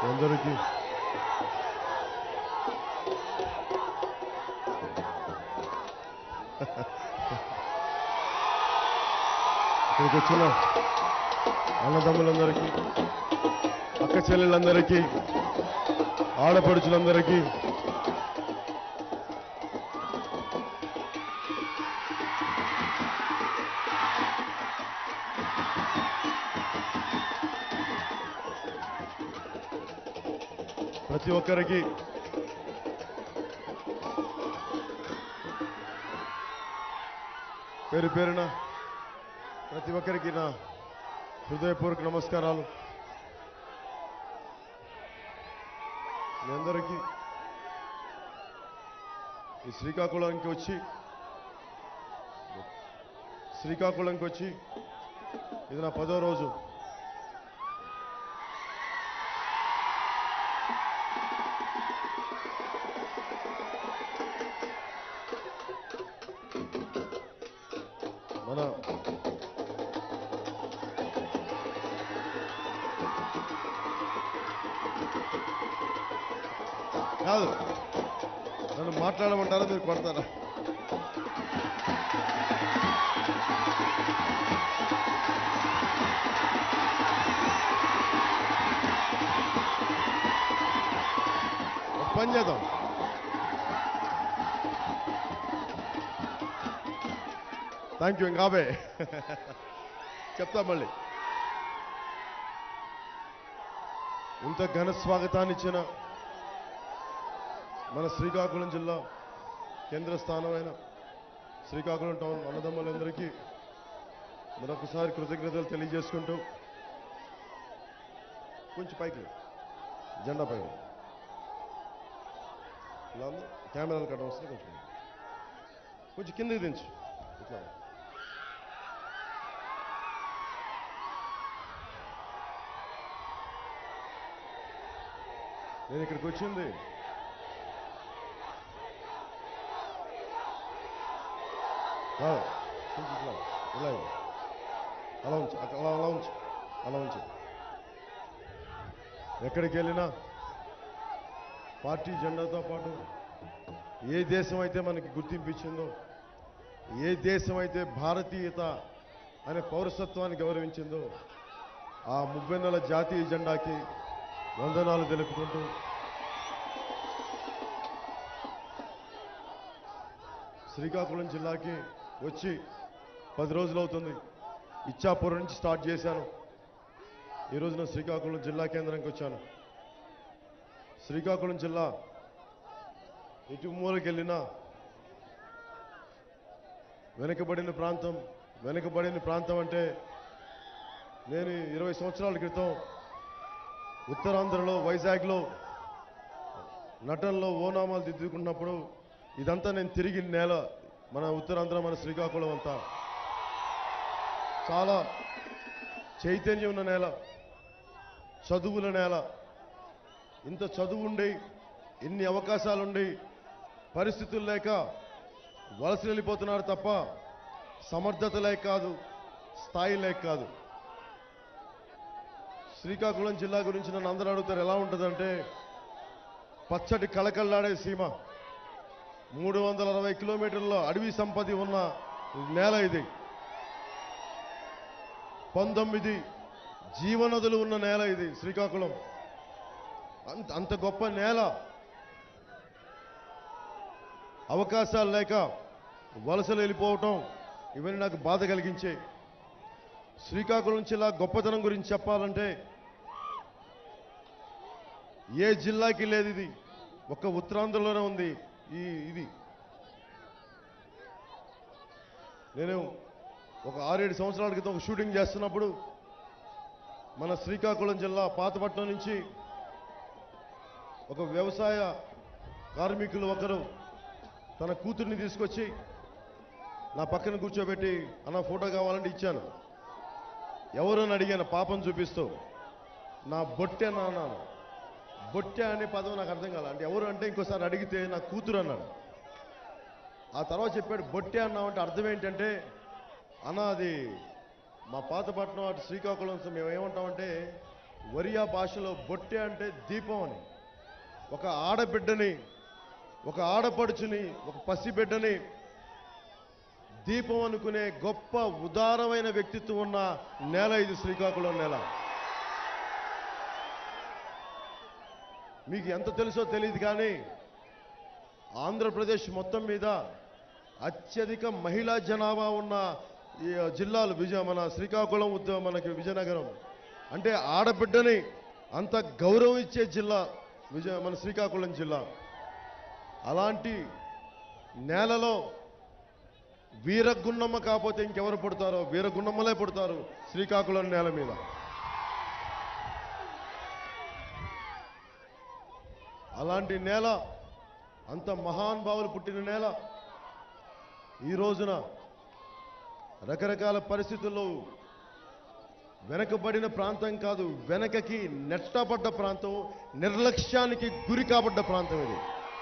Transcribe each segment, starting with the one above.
అందరికీ ఇక్కడికి వచ్చిన అన్నదమ్ములందరికీ అక్క చెల్లెళ్ళందరికీ ఆడపడుచులందరికీ ప్రతి ఒక్కరికి పేరు పేరున ప్రతి ఒక్కరికి నా హృదయపూర్వక నమస్కారాలు మీ అందరికీ ఈ శ్రీకాకుళానికి వచ్చి శ్రీకాకుళంకి వచ్చి ఇది నా పదో రోజు మన కాదు నన్ను మాట్లాడమంటారా మీరు కొడతారా ఒక పని చేద్దాం థ్యాంక్ యూ ఇంకాబే చెప్తా మళ్ళీ ఇంత ఘన స్వాగతాన్ని ఇచ్చిన మన శ్రీకాకుళం జిల్లా కేంద్ర స్థానమైన శ్రీకాకుళం టౌన్ అన్నదమ్ములందరికీ మరొకసారి కృతజ్ఞతలు తెలియజేసుకుంటూ కొంచెం పైకి లే. జెండా పైకి లే. ఇలా ఉంది కెమెరాలు కట్టడం వస్తుంది కొంచెం కొంచెం కిందకి దించు ఇట్లా నేను ఇక్కడికి వచ్చింది కాదు, కొంచెం ఇట్లా ఇలా ఇవ్వు. అలా ఉంచు అక్క- అలా అలా ఉంచు అలా ఉంచు ఎక్కడికి వెళ్ళినా పార్టీ జెండాతో పాటు ఏ దేశం అయితే మనకి గుర్తింపు ఇచ్చిందో ఏ దేశం అయితే భారతీయత అనే పౌరసత్వాన్ని గౌరవించిందో ఆ మువ్వెన్నెల జాతీయ జెండాకి వందనాలు తెలుపుకుంటూ శ్రీకాకుళం జిల్లాకి వచ్చి పది రోజులు అవుతుంది ఇచ్చాపురం నుంచి స్టార్ట్ చేశాను ఈ రోజున శ్రీకాకుళం జిల్లా కేంద్రానికి వచ్చాను శ్రీకాకుళం జిల్లా ఎటు మూలకి వెళ్ళినా వెనుకబడిన ప్రాంతం వెనుకబడిన ప్రాంతం అంటే నేను ఇరవై సంవత్సరాల క్రితం ఉత్తరాంధ్రలో వైజాగ్లో నటనలో ఓనామాలు దిద్దుకున్నప్పుడు ఇదంతా నేను తిరిగి నేల మన ఉత్తరాంధ్ర మన శ్రీకాకుళం అంతా చాలా చైతన్యం ఉన్న నేల చదువుల నేల ఇంత చదువు ఉండి ఇన్ని అవకాశాలుండి పరిస్థితులు లేక వలస వెళ్ళిపోతున్నారు తప్ప సమర్థత లేక కాదు స్థాయి లేక కాదు శ్రీకాకుళం జిల్లా గురించి నన్ను అందరూ అడుగుతారు ఎలా ఉంటుందంటే పచ్చటి కళకళలాడే సీమ మూడు వందల అరవై కిలోమీటర్ల అడవి సంపద ఉన్న నేల ఇది పంతొమ్మిది జీవనదులు ఉన్న నేల ఇది శ్రీకాకుళం అంత అంత గొప్ప నేల అవకాశాలు లేక వలసలు వెళ్ళిపోవటం ఇవన్నీ నాకు బాధ కలిగించే శ్రీకాకుళం జిల్లా గొప్పతనం గురించి చెప్పాలంటే ఏ జిల్లాకి లేదు ఇది ఒక్క ఉత్తరాంధ్రలోనే ఉంది ఈ ఇది నేను ఒక ఆరేడు సంవత్సరాల క్రితం ఒక షూటింగ్ చేస్తున్నప్పుడు మన శ్రీకాకుళం జిల్లా పాతపట్నం నుంచి ఒక వ్యవసాయ కార్మికులు ఒకరు తన కూతుర్ని తీసుకొచ్చి నా పక్కన కూర్చోబెట్టి అన్న ఫోటో కావాలంటే ఇచ్చాను ఎవరని అడిగాను పాపం చూపిస్తూ నా బొట్టె నా అన్నాను బొట్టె అనే పదం నాకు అర్థం కాల అంటే ఎవరు అంటే ఇంకోసారి అడిగితే నా కూతురు అన్నాడు ఆ తర్వాత చెప్పాడు బొట్టె అన్నామంటే అర్థం ఏంటంటే అన్న అది మా పాతపట్నం అటు శ్రీకాకుళం మేము ఏమంటామంటే ఒరియా భాషలో బొట్టె అంటే దీపం అని ఒక ఆడబిడ్డని ఒక ఆడపడుచుని ఒక పసిబిడ్డని దీపం అనుకునే గొప్ప ఉదారమైన వ్యక్తిత్వం ఉన్న నేల ఇది శ్రీకాకుళం నేల మీకు ఎంత తెలుసో తెలియదు కానీ ఆంధ్రప్రదేశ్ మొత్తం మీద అత్యధిక మహిళా జనాభా ఉన్న ఈ జిల్లాలు విజయ మన శ్రీకాకుళం ఉద్ద- మనకి విజయనగరం అంటే ఆడబిడ్డని అంత గౌరవం ఇచ్చే జిల్లా విజయ మన శ్రీకాకుళం జిల్లా అలాంటి నేలలో వీరగున్నమ్మ కాకపోతే ఇంకెవరు పుడతారో వీరగున్నమ్మలే పుడతారు శ్రీకాకుళం నేల మీద అలాంటి నేల అంత మహానుభావులు పుట్టిన నేల ఈ రోజున రకరకాల పరిస్థితుల్లో వెనకబడిన ప్రాంతం కాదు వెనకకి నెట్టబడ్డ ప్రాంతం నిర్లక్ష్యానికి గురి కాబడ్డ ప్రాంతం ఇది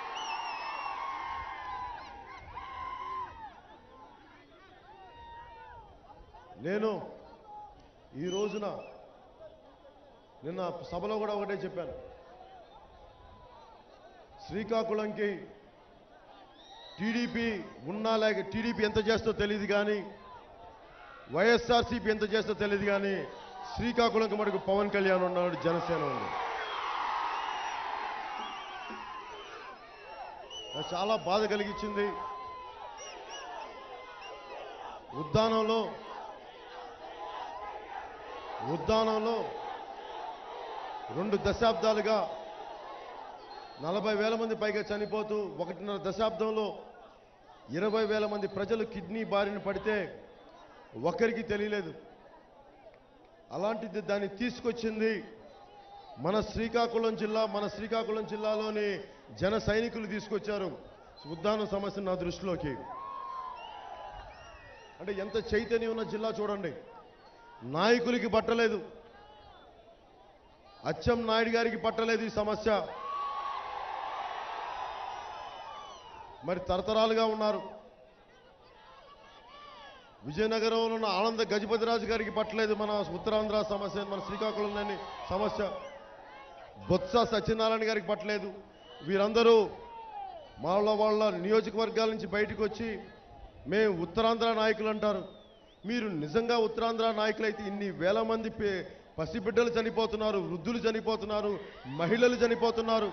నేను ఈ రోజున నిన్న సభలో కూడా ఒకటే చెప్పాను శ్రీకాకుళంకి టీడీపీ ఉన్నా లేక టీడీపీ ఎంత చేస్తో తెలియదు కానీ వైఎస్ఆర్సీపీ ఎంత చేస్తో తెలియదు కానీ శ్రీకాకుళంకి మనకు పవన్ కళ్యాణ్ ఉన్నాడు జనసేన ఉంది నాకు చాలా బాధ కలిగించింది ఉద్దానంలో ఉద్దానంలో రెండు దశాబ్దాలుగా నలభై వేల మంది పైగా చనిపోతూ ఒకటిన్నర దశాబ్దంలో ఇరవై వేల మంది ప్రజలు కిడ్నీ బారిన పడితే ఒకరికి తెలియలేదు అలాంటిది దాన్ని తీసుకొచ్చింది మన శ్రీకాకుళం జిల్లా మన శ్రీకాకుళం జిల్లాలోని జన సైనికులు తీసుకొచ్చారు ఉద్దానం సమస్య నా దృష్టిలోకి అంటే ఎంత చైతన్యం ఉన్న జిల్లా చూడండి నాయకులకి పట్టలేదు అచ్చం నాయుడు గారికి పట్టలేదు ఈ సమస్య మరి తరతరాలుగా ఉన్నారు విజయనగరంలో ఉన్న ఆనంద గజపతిరాజు గారికి పట్టలేదు మన ఉత్తరాంధ్ర సమస్య మన శ్రీకాకుళంలోని సమస్య బొత్స సత్యనారాయణ గారికి పట్టలేదు వీరందరూ వాళ్ళ వాళ్ళ నియోజకవర్గాల నుంచి బయటకు వచ్చి మేము ఉత్తరాంధ్ర నాయకులు అంటారు మీరు నిజంగా ఉత్తరాంధ్ర నాయకులైతే ఇన్ని వేల మంది పే- పసిబిడ్డలు చనిపోతున్నారు వృద్ధులు చనిపోతున్నారు మహిళలు చనిపోతున్నారు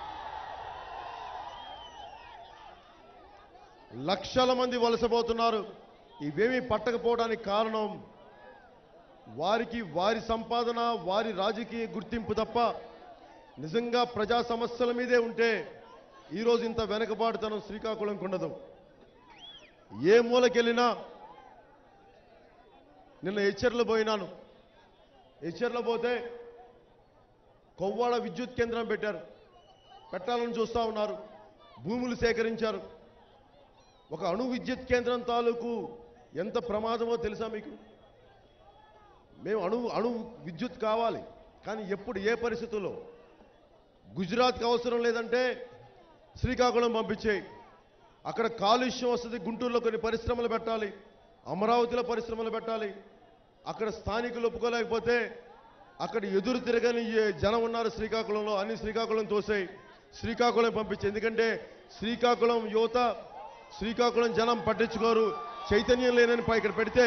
లక్షల మంది వలసపోతున్నారు ఇవేమీ పట్టకపోవడానికి కారణం వారికి వారి సంపాదన వారి రాజకీయ గుర్తింపు తప్ప నిజంగా ప్రజా సమస్యల మీదే ఉంటే ఈరోజు ఇంత వెనకబాటుతనం శ్రీకాకుళంకి ఉండదు ఏ మూలకెళ్ళినా నిన్న హెచ్చర్లు పోయినాను హెచ్చర్లో పోతే కొవ్వాడ విద్యుత్ కేంద్రం పెట్టారు పెట్టాలని చూస్తా ఉన్నారు భూములు సేకరించారు ఒక అణు విద్యుత్ కేంద్రం తాలూకు ఎంత ప్రమాదమో తెలుసా మీకు మేము అణు అణు విద్యుత్ కావాలి కానీ ఎప్పుడు ఏ పరిస్థితుల్లో గుజరాత్కి అవసరం లేదంటే శ్రీకాకుళం పంపించేయి అక్కడ కాలుష్యం వస్తుంది గుంటూరులో కొన్ని పరిశ్రమలు పెట్టాలి అమరావతిలో పరిశ్రమలు పెట్టాలి అక్కడ స్థానికులు ఒప్పుకోలేకపోతే అక్కడ ఎదురు తిరగని ఏ జనం ఉన్నారు శ్రీకాకుళంలో అన్ని శ్రీకాకుళం తోసేయి శ్రీకాకుళం పంపించి ఎందుకంటే శ్రీకాకుళం యువత శ్రీకాకుళం జనం పట్టించుకోరు చైతన్యం లేనని పై ఇక్కడ పెడితే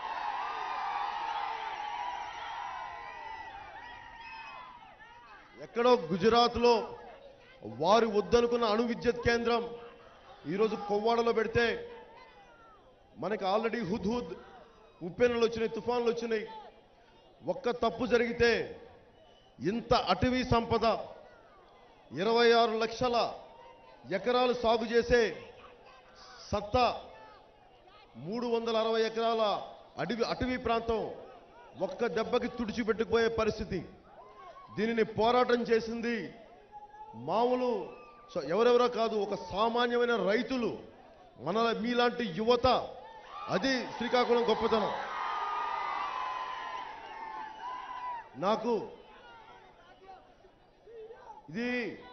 ఎక్కడో గుజరాత్లో వారు వద్దనుకున్న అణు విద్యుత్ కేంద్రం ఈరోజు కొవ్వాడలో పెడితే మనకి ఆల్రెడీ హుద్ హుద్ ఉప్పెనలు వచ్చినాయి తుఫాన్లు వచ్చినాయి ఒక్క తప్పు జరిగితే ఇంత అటవీ సంపద ఇరవై ఆరు లక్షల ఎకరాలు సాగు చేసే సత్తా మూడు వందల అరవై ఎకరాల అడవి అటవీ ప్రాంతం ఒక్క దెబ్బకి తుడిచిపెట్టుకుపోయే పరిస్థితి దీనిని పోరాటం చేసింది మామూలు సో ఎవరెవరో కాదు ఒక సామాన్యమైన రైతులు మన మీలాంటి యువత అది శ్రీకాకుళం గొప్పతనం నాకు ఇది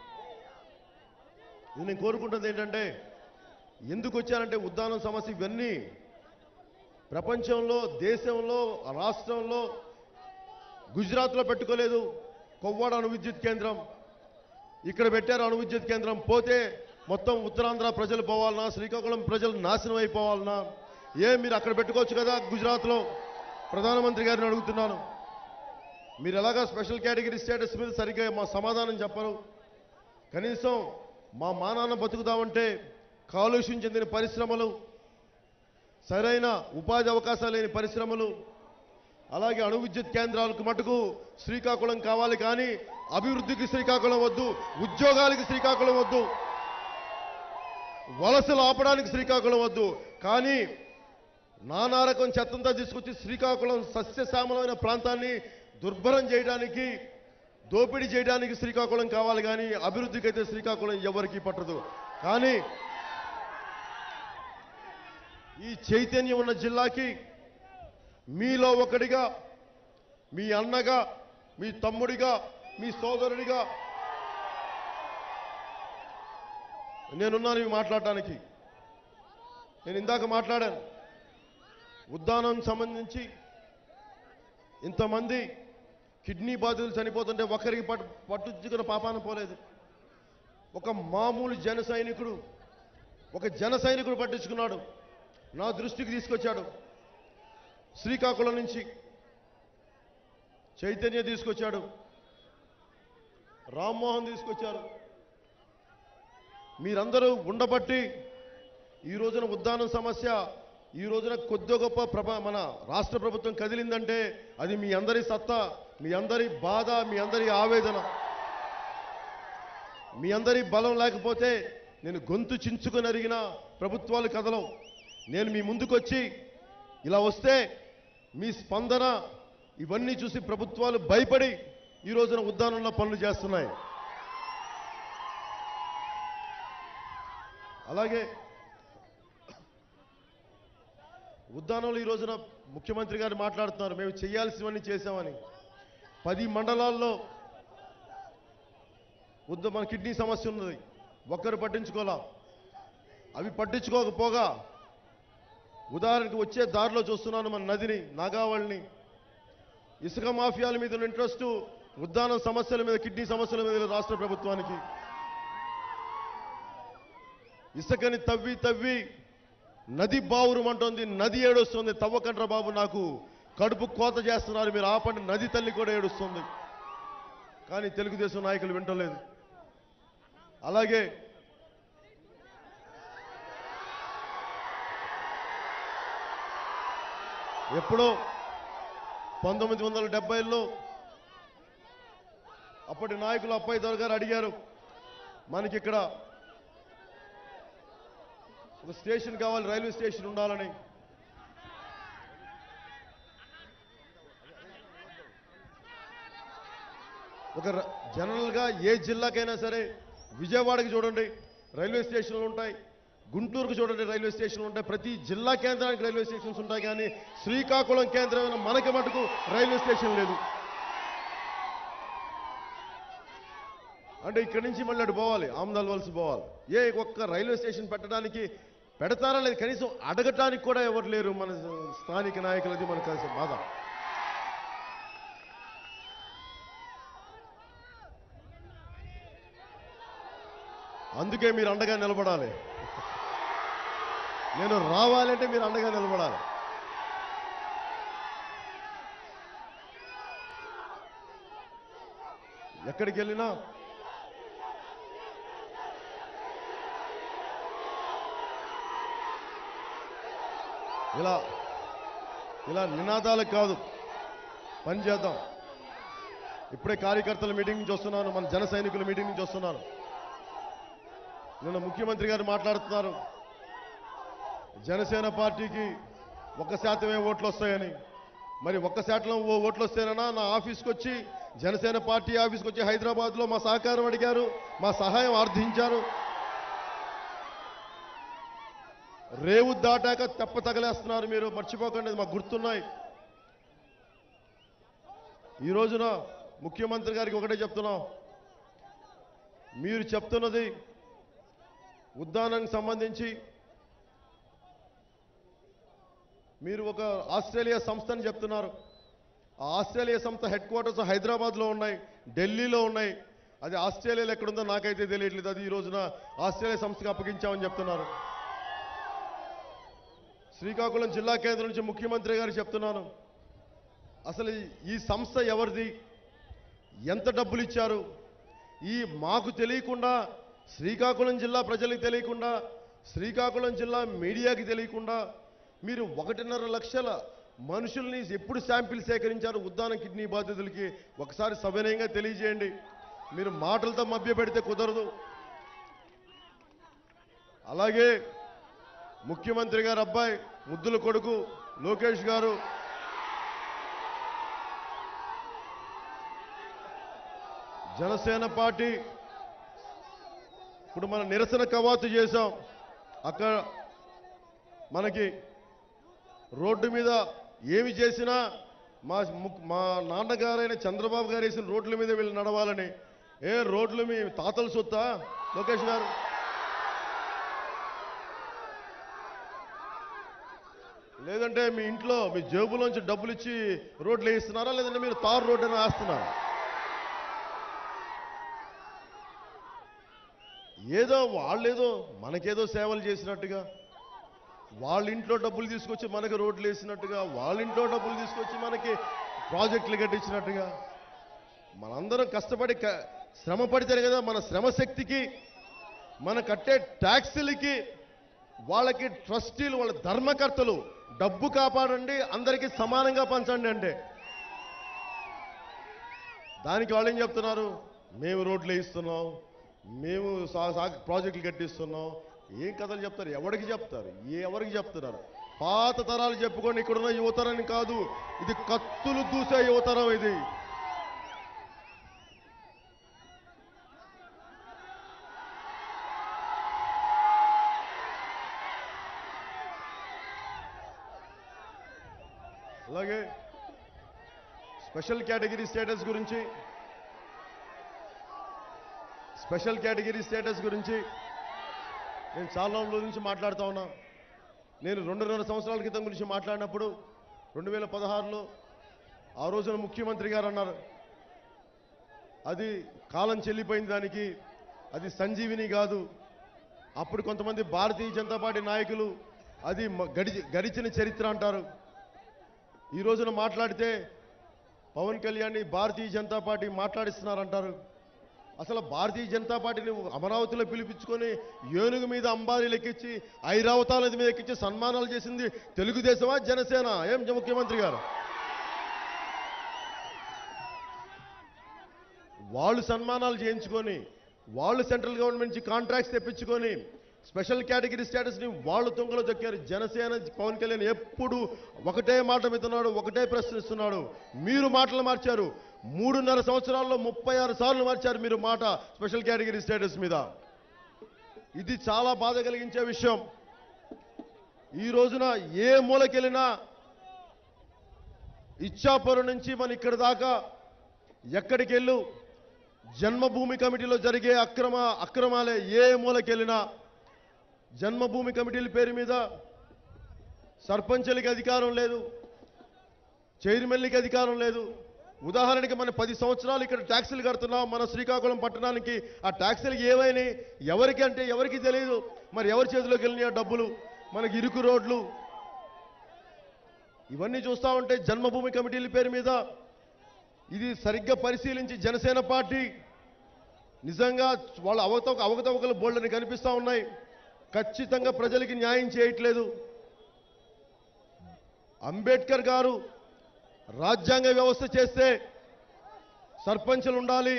ఇది నేను కోరుకుంటుంది ఏంటంటే ఎందుకు వచ్చానంటే ఉద్దానం సమస్య ఇవన్నీ ప్రపంచంలో దేశంలో రాష్ట్రంలో గుజరాత్లో పెట్టుకోలేదు కొవ్వాడ అణు విద్యుత్ కేంద్రం ఇక్కడ పెట్టారు అణు విద్యుత్ కేంద్రం పోతే మొత్తం ఉత్తరాంధ్ర ప్రజలు పోవాలన్నా శ్రీకాకుళం ప్రజలు నాశనం అయిపోవాలన్నా ఏ మీరు అక్కడ పెట్టుకోవచ్చు కదా గుజరాత్లో ప్రధానమంత్రి గారిని అడుగుతున్నాను మీరు ఎలాగా స్పెషల్ కేటగిరీ స్టేటస్ మీద సరిగ్గా మా సమాధానం చెప్పరు కనీసం మా మానాన్న బతుకుదామంటే కాలుష్యం చెందిన పరిశ్రమలు సరైన ఉపాధి అవకాశాలు లేని పరిశ్రమలు అలాగే అణు విద్యుత్ కేంద్రాలకు మటుకు శ్రీకాకుళం కావాలి కానీ అభివృద్ధికి శ్రీకాకుళం వద్దు ఉద్యోగాలకి శ్రీకాకుళం వద్దు వలసలు ఆపడానికి శ్రీకాకుళం వద్దు కానీ నానా రకం చెత్తంతా తీసుకొచ్చి శ్రీకాకుళం సస్యశ్యామలమైన ప్రాంతాన్ని దుర్భరం చేయడానికి దోపిడీ చేయడానికి శ్రీకాకుళం కావాలి కానీ అభివృద్ధికి అయితే శ్రీకాకుళం ఎవరికీ పట్టదు కానీ ఈ చైతన్యం ఉన్న జిల్లాకి మీలో ఒకడిగా మీ అన్నగా మీ తమ్ముడిగా మీ సోదరుడిగా నేనున్నాను ఇవి మాట్లాడటానికి నేను ఇందాక మాట్లాడాను ఉద్దానం సంబంధించి ఇంతమంది కిడ్నీ బాధితులు చనిపోతుంటే ఒకరికి పట్టు పట్టుచుకున్న పాపాన పోలేదు ఒక మామూలు జన సైనికుడు ఒక జన సైనికుడు పట్టించుకున్నాడు నా దృష్టికి తీసుకొచ్చాడు శ్రీకాకుళం నుంచి చైతన్య తీసుకొచ్చాడు రామ్మోహన్ తీసుకొచ్చారు మీరందరూ ఉండబట్టి ఈ రోజున ఉద్దానం సమస్య ఈ రోజున కొద్ది గొప్ప ప్రభ మన రాష్ట్ర ప్రభుత్వం కదిలిందంటే అది మీ అందరి సత్తా మీ అందరి బాధ మీ అందరి ఆవేదన మీ అందరి బలం లేకపోతే నేను గొంతు చించుకొని అరిగిన ప్రభుత్వాలు కదలవు నేను మీ ముందుకొచ్చి ఇలా వస్తే మీ స్పందన ఇవన్నీ చూసి ప్రభుత్వాలు భయపడి ఈ రోజున ఉద్దానంలో పనులు చేస్తున్నాయి అలాగే ఉద్దానంలో ఈ రోజున ముఖ్యమంత్రి గారు మాట్లాడుతున్నారు మేము చేయాల్సినవన్నీ చేశామని పది మండలాల్లో ఉద్ద మన కిడ్నీ సమస్య ఉన్నది ఒక్కరు పట్టించుకోలా అవి పట్టించుకోకపోగా ఉదాహరణకు వచ్చే దారిలో చూస్తున్నాను మన నదిని నాగావళిని ఇసుక మాఫియాల మీద ఉన్న ఇంట్రెస్ట్ ఉద్దానం సమస్యల మీద కిడ్నీ సమస్యల మీద లేదు రాష్ట్ర ప్రభుత్వానికి ఇసుకని తవ్వి తవ్వి నది బావురమంటోంది నది ఏడుస్తుంది తవ్వకండ్ర బాబు నాకు కడుపు కోత చేస్తున్నారు మీరు ఆపండి నది తల్లి కూడా ఏడుస్తుంది కానీ తెలుగుదేశం నాయకులు వింటలేదు అలాగే ఎప్పుడో పంతొమ్మిది వందల డెబ్బైలో అప్పటి నాయకులు అప్పాయి దొర గారు అడిగారు మనకి ఇక్కడ ఒక స్టేషన్ కావాలి రైల్వే స్టేషన్ ఉండాలని ఒక ర- జనరల్గా ఏ జిల్లాకైనా సరే విజయవాడకి చూడండి రైల్వే స్టేషన్లు ఉంటాయి గుంటూరుకు చూడండి రైల్వే స్టేషన్లు ఉంటాయి ప్రతి జిల్లా కేంద్రానికి రైల్వే స్టేషన్స్ ఉంటాయి కానీ శ్రీకాకుళం కేంద్రమైన మనకి మటుకు రైల్వే స్టేషన్ లేదు అంటే ఇక్కడి నుంచి మళ్ళీ అటు పోవాలి ఆమదాల్ వలస పోవాలి ఏ ఒక్క రైల్వే స్టేషన్ పెట్టడానికి పెడతారా లేదు కనీసం అడగటానికి కూడా ఎవరు లేరు మన స్థానిక నాయకులది మనకు కాస్త బాధ అందుకే మీరు అండగా నిలబడాలి నేను రావాలంటే మీరు అండగా నిలబడాలి ఎక్కడికి వెళ్ళినా ఇలా ఇలా నినాదాలకు కాదు పని చేద్దాం ఇప్పుడే కార్యకర్తల మీటింగ్ నుంచి వస్తున్నాను మన జన సైనికుల మీటింగ్ నుంచి వస్తున్నాను నిన్న ముఖ్యమంత్రి గారు మాట్లాడుతున్నారు జనసేన పార్టీకి ఒక్క శాతమే ఓట్లు వస్తాయని మరి ఒక్క శాతం ఓ ఓట్లు వస్తేనన్నా నా ఆఫీస్కి వచ్చి జనసేన పార్టీ ఆఫీస్కి వచ్చి హైదరాబాద్లో మా సహకారం అడిగారు మా సహాయం ఆర్థించారు రేవు దాటాక తెప్ప తగలేస్తున్నారు మీరు మర్చిపోకండి ఇది మాకు గుర్తున్నాయి ఈ రోజున ముఖ్యమంత్రి గారికి ఒకటే చెప్తున్నాం మీరు చెప్తున్నది ఉద్దానానికి సంబంధించి మీరు ఒక ఆస్ట్రేలియా సంస్థని చెప్తున్నారు ఆ ఆస్ట్రేలియా సంస్థ హెడ్ క్వార్టర్స్ హైదరాబాద్లో ఉన్నాయి ఢిల్లీలో ఉన్నాయి అది ఆస్ట్రేలియాలో ఎక్కడుందో నాకైతే తెలియట్లేదు అది ఈ రోజున ఆస్ట్రేలియా సంస్థకి అప్పగించామని చెప్తున్నారు శ్రీకాకుళం జిల్లా కేంద్రం నుంచి ముఖ్యమంత్రి గారు చెప్తున్నాను అసలు ఈ- ఈ సంస్థ ఎవరిది ఎంత డబ్బులు ఇచ్చారు ఈ మాకు తెలియకుండా శ్రీకాకుళం జిల్లా ప్రజలకు తెలియకుండా శ్రీకాకుళం జిల్లా మీడియాకి తెలియకుండా మీరు ఒకటిన్నర లక్షల మనుషుల్ని ఎప్పుడు శాంపిల్ సేకరించారు ఉద్దాన కిడ్నీ బాధితులకి ఒకసారి సవినయంగా తెలియజేయండి మీరు మాటలతో మభ్యపెడితే కుదరదు అలాగే ముఖ్యమంత్రి గారు అబ్బాయి ముద్దుల కొడుకు లోకేష్ గారు జనసేన పార్టీ ఇప్పుడు మనం నిరసన కవాతు చేశాం అక్కడ మనకి రోడ్డు మీద ఏమి చేసినా మా ము- మా నాన్నగారైన చంద్రబాబు గారు వేసిన రోడ్ల మీద వీళ్ళు నడవాలని ఏ రోడ్లు మీ తాతల సొత్తా లోకేష్ గారు లేదంటే మీ ఇంట్లో మీ జేబులోంచి డబ్బులు ఇచ్చి రోడ్లు వేయిస్తున్నారా లేదంటే మీరు తారు రోడ్డు అని వేస్తున్నారా ఏదో వాళ్ళేదో మనకేదో సేవలు చేసినట్టుగా వాళ్ళ ఇంట్లో డబ్బులు తీసుకొచ్చి మనకి రోడ్లు వేసినట్టుగా వాళ్ళ ఇంట్లో డబ్బులు తీసుకొచ్చి మనకి ప్రాజెక్టులు కట్టించినట్టుగా మనందరం కష్టపడి క- శ్రమ పడితేనే కదా మన శ్రమ శక్తికి మన కట్టే ట్యాక్సీలకి వాళ్ళకి ట్రస్టీలు వాళ్ళ ధర్మకర్తలు డబ్బు కాపాడండి అందరికీ సమానంగా పంచండి అంటే దానికి వాళ్ళు ఏం చెప్తున్నారు మేము రోడ్లు వేయిస్తున్నాం మేము సా- సా- ప్రాజెక్టులు కట్టిస్తున్నాం ఏం కథలు చెప్తారు ఎవరికి చెప్తారు ఏ ఎవరికి చెప్తున్నారు పాత తరాలు చెప్పుకొని ఇక్కడున్న యువతరాన్ని కాదు ఇది కత్తులు దూసే యువతరం ఇది అలాగే స్పెషల్ కేటగిరీ స్టేటస్ గురించి స్పెషల్ కేటగిరీ స్టేటస్ గురించి నేను చాలా రోజుల నుంచి మాట్లాడుతా ఉన్నా నేను రెండున్నర సంవత్సరాల క్రితం గురించి మాట్లాడినప్పుడు రెండు వేల పదహారులో ఆ రోజున ముఖ్యమంత్రి గారు అన్నారు అది కాలం చెల్లిపోయింది దానికి అది సంజీవిని కాదు అప్పుడు కొంతమంది భారతీయ జనతా పార్టీ నాయకులు అది మ- గడిచి గడిచిన చరిత్ర అంటారు ఈ రోజున మాట్లాడితే పవన్ కళ్యాణ్ని భారతీయ జనతా పార్టీ మాట్లాడిస్తున్నారంటారు అసలు భారతీయ జనతా పార్టీని అమరావతిలో పిలిపించుకొని ఏనుగు మీద అంబారీలు ఎక్కించి ఐరావతాల మీద ఎక్కించి సన్మానాలు చేసింది తెలుగుదేశమా జనసేన ఏం ముఖ్యమంత్రి గారు వాళ్ళు సన్మానాలు చేయించుకొని వాళ్ళు సెంట్రల్ గవర్నమెంట్ నుంచి కాంట్రాక్ట్స్ తెప్పించుకొని స్పెషల్ కేటగిరీ స్టేటస్ని వాళ్ళు తుంగలో దొక్కారు జనసేన పవన్ కళ్యాణ్ ఎప్పుడు ఒకటే మాట మీతున్నాడు ఒకటే ప్రశ్నిస్తున్నాడు మీరు మాటలు మార్చారు మూడున్నర సంవత్సరాల్లో ముప్పై ఆరు సార్లు మార్చారు మీరు మాట స్పెషల్ కేటగిరీ స్టేటస్ మీద ఇది చాలా బాధ కలిగించే విషయం ఈ రోజున ఏ మూలకెళ్ళినా ఇచ్చాపురం నుంచి మన ఇక్కడి దాకా ఎక్కడికి వెళ్ళు జన్మభూమి కమిటీలో జరిగే అక్రమ అక్రమాలే ఏ మూలకెళ్ళినా జన్మభూమి కమిటీల పేరు మీద సర్పంచులకి అధికారం లేదు చైర్మన్లకి అధికారం లేదు ఉదాహరణకి మన పది సంవత్సరాలు ఇక్కడ ట్యాక్సీలు కడుతున్నాం మన శ్రీకాకుళం పట్టణానికి ఆ ట్యాక్సీలకి ఏమైనాయి ఎవరికి అంటే ఎవరికి తెలియదు మరి ఎవరి చేతిలోకి వెళ్ళినాయి ఆ డబ్బులు మనకి ఇరుకు రోడ్లు ఇవన్నీ చూస్తా ఉంటే జన్మభూమి కమిటీల పేరు మీద ఇది సరిగ్గా పరిశీలించి జనసేన పార్టీ నిజంగా వాళ్ళ అవతవ అవకతవకలు బోల్డని కనిపిస్తా ఉన్నాయి ఖచ్చితంగా ప్రజలకి న్యాయం చేయట్లేదు అంబేద్కర్ గారు రాజ్యాంగ వ్యవస్థ చేస్తే సర్పంచులు ఉండాలి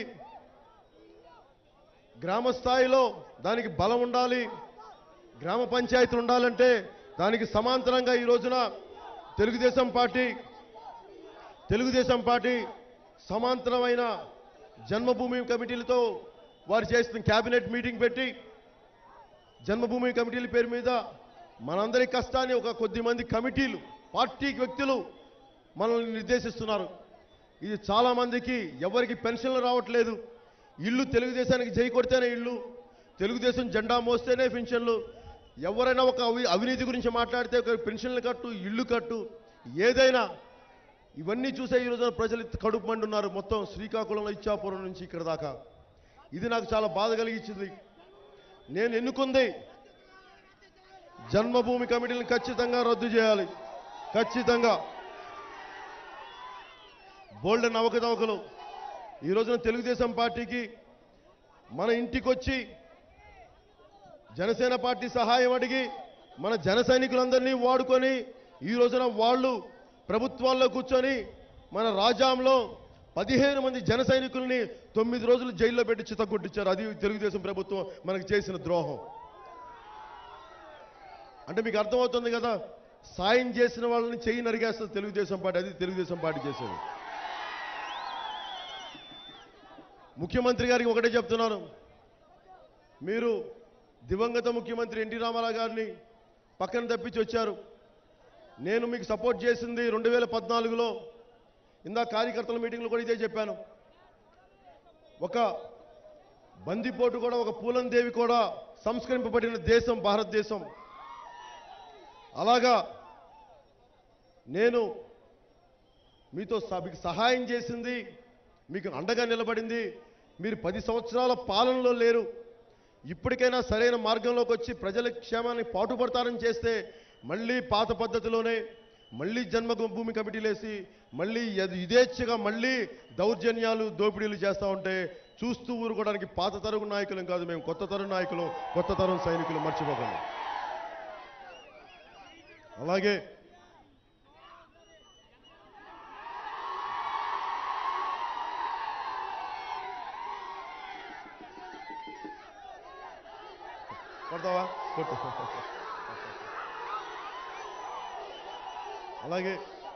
గ్రామ స్థాయిలో దానికి బలం ఉండాలి గ్రామ పంచాయతీలు ఉండాలంటే దానికి సమాంతరంగా ఈ రోజున తెలుగుదేశం పార్టీ తెలుగుదేశం పార్టీ సమాంతరమైన జన్మభూమి కమిటీలతో వారు చేస్తున్న కేబినెట్ మీటింగ్ పెట్టి జన్మభూమి కమిటీల పేరు మీద మనందరి కష్టాన్ని ఒక కొద్ది మంది కమిటీలు పార్టీ వ్యక్తులు మనల్ని నిర్దేశిస్తున్నారు ఇది చాలా మందికి ఎవరికి పెన్షన్లు రావట్లేదు ఇల్లు తెలుగుదేశానికి జై కొడితేనే ఇల్లు తెలుగుదేశం జెండా మోస్తేనే పెన్షన్లు ఎవరైనా ఒక అవి అవినీతి గురించి మాట్లాడితే ఒక పెన్షన్లు కట్టు ఇల్లు కట్టు ఏదైనా ఇవన్నీ చూసే ఈ రోజున ప్రజలు కడుపు మండి ఉన్నారు మొత్తం శ్రీకాకుళంలో ఇచ్చాపురం నుంచి ఇక్కడ దాకా ఇది నాకు చాలా బాధ కలిగించింది నేను ఎన్నుకుంది జన్మభూమి కమిటీని ఖచ్చితంగా రద్దు చేయాలి ఖచ్చితంగా బోల్డెన్ అవకతవకలు ఈ రోజున తెలుగుదేశం పార్టీకి మన ఇంటికి వచ్చి జనసేన పార్టీ సహాయం అడిగి మన జన సైనికులందరినీ వాడుకొని ఈ రోజున వాళ్ళు ప్రభుత్వాల్లో కూర్చొని మన రాజాంలో పదిహేను మంది జన సైనికుల్ని తొమ్మిది రోజులు జైల్లో పెట్టి చిత్తగొట్టించారు అది తెలుగుదేశం ప్రభుత్వం మనకు చేసిన ద్రోహం అంటే మీకు అర్థమవుతుంది కదా సాయం చేసిన వాళ్ళని చెయ్యి నరిగేస్తుంది తెలుగుదేశం పార్టీ అది తెలుగుదేశం పార్టీ చేసేది ముఖ్యమంత్రి గారికి ఒకటే చెప్తున్నాను మీరు దివంగత ముఖ్యమంత్రి ఎన్టీ రామారావు గారిని పక్కన తప్పించి వచ్చారు నేను మీకు సపోర్ట్ చేసింది రెండు వేల పద్నాలుగులో ఇందా కార్యకర్తల మీటింగ్లో కూడా ఇదే చెప్పాను ఒక బందిపోటు కూడా ఒక పూలం దేవి కూడా సంస్కరింపబడిన దేశం భారతదేశం అలాగా నేను మీతో స- మీకు సహాయం చేసింది మీకు అండగా నిలబడింది మీరు పది సంవత్సరాల పాలనలో లేరు ఇప్పటికైనా సరైన మార్గంలోకి వచ్చి ప్రజల క్షేమాన్ని పాటుపడతారని చేస్తే మళ్ళీ పాత పద్ధతిలోనే మళ్ళీ జన్మభూమి కమిటీలేసి మళ్ళీ యథ- యథేచ్ఛగా మళ్ళీ దౌర్జన్యాలు దోపిడీలు చేస్తూ ఉంటే చూస్తూ ఊరుకోవడానికి పాత తరం నాయకులం కాదు మేము కొత్త తరం నాయకులు కొత్త తరం సైనికులు మర్చిపోకండి అలాగే కొడతావా కొట్టు అలాగే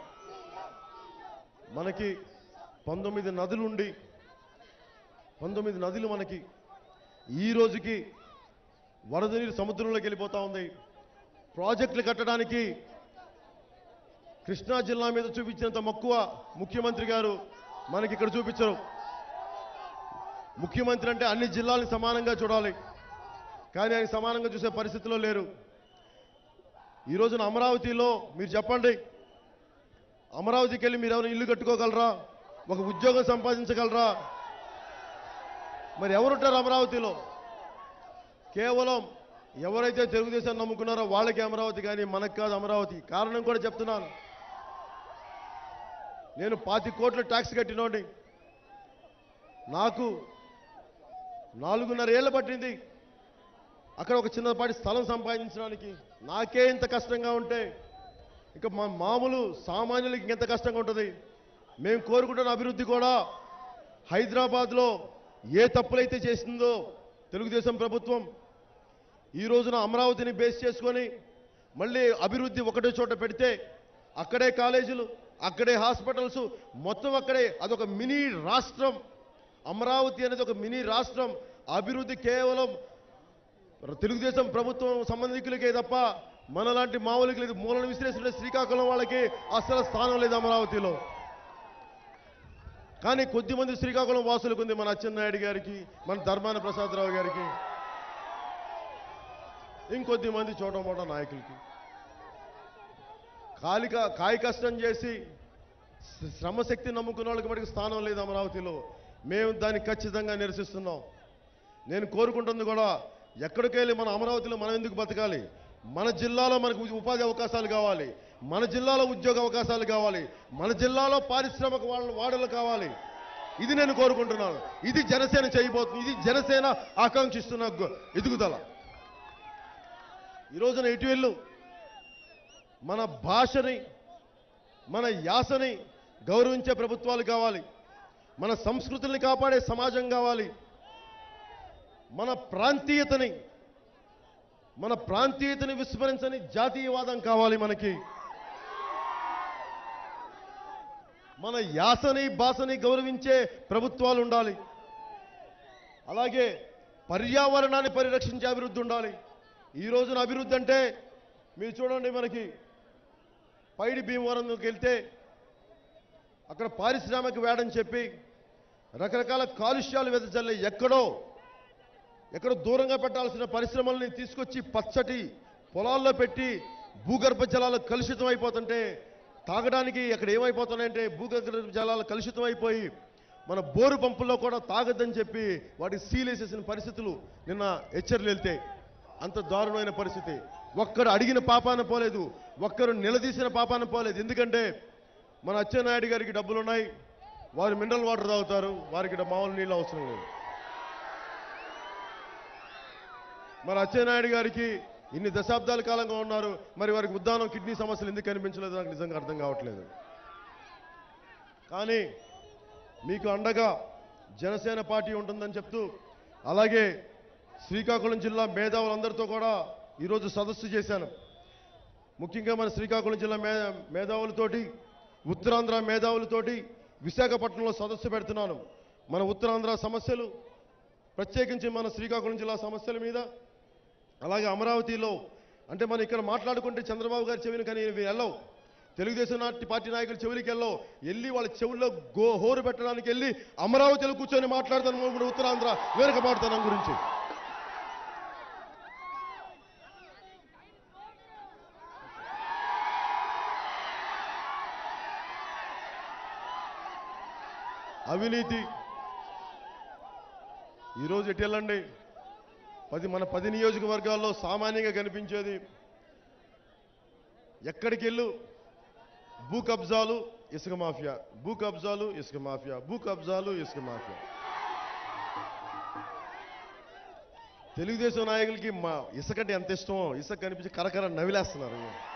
మనకి పంతొమ్మిది నదులుండి పంతొమ్మిది నదులు మనకి ఈ రోజుకి వరద నీరు సముద్రంలోకి వెళ్ళిపోతా ఉంది ప్రాజెక్టులు కట్టడానికి కృష్ణా జిల్లా మీద చూపించినంత మక్కువ ముఖ్యమంత్రి గారు మనకి ఇక్కడ చూపించరు ముఖ్యమంత్రి అంటే అన్ని జిల్లాలను సమానంగా చూడాలి కానీ ఆయన సమానంగా చూసే పరిస్థితిలో లేరు ఈ రోజున అమరావతిలో మీరు చెప్పండి అమరావతికి వెళ్ళి మీరు ఎవరైనా ఇల్లు కట్టుకోగలరా ఒక ఉద్యోగం సంపాదించగలరా మరి ఎవరుంటారు అమరావతిలో కేవలం ఎవరైతే తెలుగుదేశం నమ్ముకున్నారో వాళ్ళకి అమరావతి కానీ మనకు కాదు అమరావతి కారణం కూడా చెప్తున్నాను నేను పాతి కోట్ల ట్యాక్స్ కట్టినోండి నాకు నాలుగున్నర ఏళ్ళు పట్టింది అక్కడ ఒక చిన్నపాటి స్థలం సంపాదించడానికి నాకే ఇంత కష్టంగా ఉంటే ఇక మా మామూలు సామాన్యులకి ఇంకెంత కష్టంగా ఉంటుంది మేము కోరుకుంటున్న అభివృద్ధి కూడా హైదరాబాద్లో ఏ తప్పులైతే చేసిందో తెలుగుదేశం ప్రభుత్వం ఈ రోజున అమరావతిని బేస్ చేసుకొని మళ్ళీ అభివృద్ధి ఒకటే చోట పెడితే అక్కడే కాలేజీలు అక్కడే హాస్పిటల్స్ మొత్తం అక్కడే అదొక మినీ రాష్ట్రం అమరావతి అనేది ఒక మినీ రాష్ట్రం అభివృద్ధి కేవలం తెలుగుదేశం ప్రభుత్వం సంబంధికులకే తప్ప మనలాంటి మామూలుకి లేదు మూలను విశ్లేషణ శ్రీకాకుళం వాళ్ళకి అసలు స్థానం లేదు అమరావతిలో కానీ కొద్దిమంది శ్రీకాకుళం వాసులకు ఉంది మన అచ్చెన్నాయుడు గారికి మన ధర్మాన ప్రసాదరావు గారికి ఇంకొద్ది మంది చోటమోట నాయకులకి కాలిక కాయ కష్టం చేసి శ్ర- శ్రమశక్తి నమ్ముకున్న వాళ్ళకి మటుకు స్థానం లేదు అమరావతిలో మేము దాన్ని ఖచ్చితంగా నిరసిస్తున్నాం నేను కోరుకుంటుంది కూడా ఎక్కడికి వెళ్ళి మన అమరావతిలో మనం ఎందుకు బతకాలి మన జిల్లాలో మనకు ఉపాధి అవకాశాలు కావాలి మన జిల్లాలో ఉద్యోగ అవకాశాలు కావాలి మన జిల్లాలో పారిశ్రామిక వాళ్ళ వాడలు కావాలి ఇది నేను కోరుకుంటున్నాను ఇది జనసేన చేయబోతుంది ఇది జనసేన ఆకాంక్షిస్తున్న గొ- ఎదుగుదల ఈ రోజున ఎటు వెళ్ళు మన భాషని మన యాసని గౌరవించే ప్రభుత్వాలు కావాలి మన సంస్కృతిని కాపాడే సమాజం కావాలి మన ప్రాంతీయతని మన ప్రాంతీయతని విస్మరించని జాతీయవాదం కావాలి మనకి మన యాసని భాషని గౌరవించే ప్రభుత్వాలు ఉండాలి అలాగే పర్యావరణాన్ని పరిరక్షించే అభివృద్ధి ఉండాలి ఈ రోజున అభివృద్ధి అంటే మీరు చూడండి మనకి పైడి భీమవరంకి వెళ్తే అక్కడ పారిశ్రామిక వేడని చెప్పి రకరకాల కాలుష్యాలు వెదజల్లే ఎక్కడో ఎక్కడో దూరంగా పెట్టాల్సిన పరిశ్రమల్ని తీసుకొచ్చి పచ్చటి పొలాల్లో పెట్టి భూగర్భ జలాలు కలుషితం అయిపోతుంటే తాగడానికి అక్కడ ఏమైపోతున్నాయంటే భూగర్భ జలాలు కలుషితం అయిపోయి మన బోరు పంపుల్లో కూడా తాగొద్దని చెప్పి వాటికి సీలేసేసిన పరిస్థితులు నిన్న హెచ్చరిలు వెళ్తే అంత దారుణమైన పరిస్థితి ఒక్కరు అడిగిన పాపాన పోలేదు ఒక్కరు నిలదీసిన పాపాన పోలేదు ఎందుకంటే మన అచ్చెన్నాయుడు గారికి డబ్బులు ఉన్నాయి వారు మినరల్ వాటర్ తాగుతారు వారికి ఇక్కడ మామూలు నీళ్ళు అవసరం లేదు మరి అచ్చెన్నాయుడు గారికి ఇన్ని దశాబ్దాల కాలంగా ఉన్నారు మరి వారికి ఉద్దానం కిడ్నీ సమస్యలు ఎందుకు కనిపించలేదు నాకు నిజంగా అర్థం కావట్లేదు కానీ మీకు అండగా జనసేన పార్టీ ఉంటుందని చెప్తూ అలాగే శ్రీకాకుళం జిల్లా మేధావులందరితో కూడా ఈరోజు సదస్సు చేశాను ముఖ్యంగా మన శ్రీకాకుళం జిల్లా మే మేధావులతోటి ఉత్తరాంధ్ర మేధావులతోటి విశాఖపట్నంలో సదస్సు పెడుతున్నాను మన ఉత్తరాంధ్ర సమస్యలు ప్రత్యేకించి మన శ్రీకాకుళం జిల్లా సమస్యల మీద అలాగే అమరావతిలో అంటే మనం ఇక్కడ మాట్లాడుకుంటే చంద్రబాబు గారి చెవిని కానీ ఇవి వెళ్ళవు తెలుగుదేశం నాటి పార్టీ నాయకుల చెవులకి వెళ్ళవు వెళ్ళి వాళ్ళ చెవుల్లో గో హోరు పెట్టడానికి వెళ్ళి అమరావతిలో కూర్చొని మాట్లాడతాను ఇప్పుడు ఉత్తరాంధ్ర వేరకబాడుతానం గురించి అవినీతి ఈరోజు ఎటు వెళ్ళండి పది మన పది నియోజకవర్గాల్లో సామాన్యంగా కనిపించేది ఎక్కడికి వెళ్ళు భూ కబ్జాలు ఇసుక మాఫియా భూ కబ్జాలు ఇసుక మాఫియా భూ కబ్జాలు ఇసుక మాఫియా తెలుగుదేశం నాయకులకి మా ఇసుకంటే ఎంత ఇష్టమో ఇసుక కనిపించి కరకర నవిలేస్తున్నారు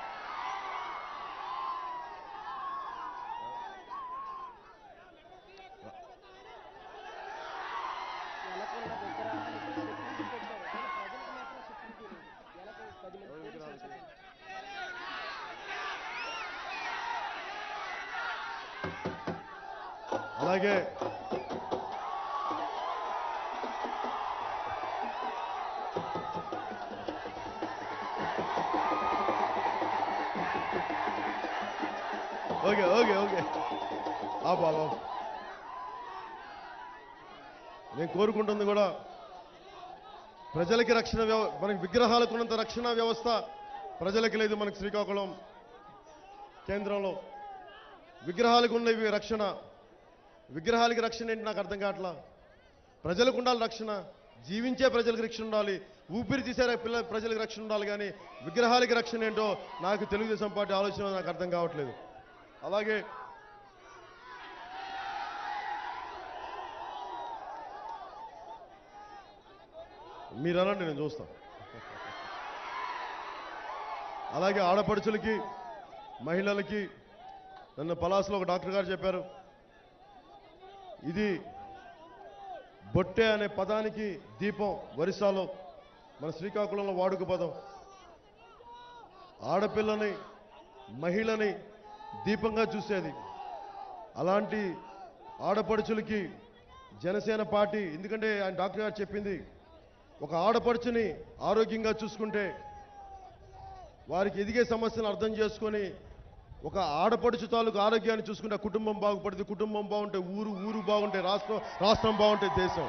ఎలకొండ విగ్రహానికి సెక్యూరిటీ పెట్టారు కానీ ప్రజలకు మాత్రం సెక్యూరిటీ లేదు ఎలకు పది మంది పోలీసులు పెట్టారు. అలాగే ఓకే ఓకే ఓకే ఆ బాబా నేను కోరుకుంటుంది కూడా ప్రజలకి రక్షణ వ్యవ మనకి విగ్రహాలకు ఉన్నంత రక్షణ వ్యవస్థ ప్రజలకి లేదు మనకి శ్రీకాకుళం కేంద్రంలో విగ్రహాలకు ఉన్నవి రక్షణ విగ్రహాలకి రక్షణ ఏంటి నాకు అర్థం కావట్లా ప్రజలకు ఉండాలి రక్షణ జీవించే ప్రజలకు రక్షణ ఉండాలి ఊపిరి తీసే పిల్ల ప్రజలకు రక్షణ ఉండాలి కానీ విగ్రహాలకి రక్షణ ఏంటో నాకు తెలుగుదేశం పార్టీ ఆలోచన నాకు అర్థం కావట్లేదు అలాగే మీరు అనండి నేను చూస్తాను అలాగే ఆడపడుచులకి మహిళలకి నన్ను పలాసలో ఒక డాక్టర్ గారు చెప్పారు ఇది బొట్టె అనే పదానికి దీపం వరిసాలో మన శ్రీకాకుళంలో వాడుక పదం ఆడపిల్లని మహిళని దీపంగా చూసేది అలాంటి ఆడపడుచులకి జనసేన పార్టీ ఎందుకంటే ఆయన డాక్టర్ గారు చెప్పింది ఒక ఆడపడుచుని ఆరోగ్యంగా చూసుకుంటే వారికి ఎదిగే సమస్యను అర్థం చేసుకొని ఒక ఆడపడుచు తాలూకు ఆరోగ్యాన్ని చూసుకుంటే ఆ కుటుంబం బాగుపడుతుంది కుటుంబం బాగుంటే ఊరు ఊరు బాగుంటే రాష్ట్రం రాష్ట్రం బాగుంటే దేశం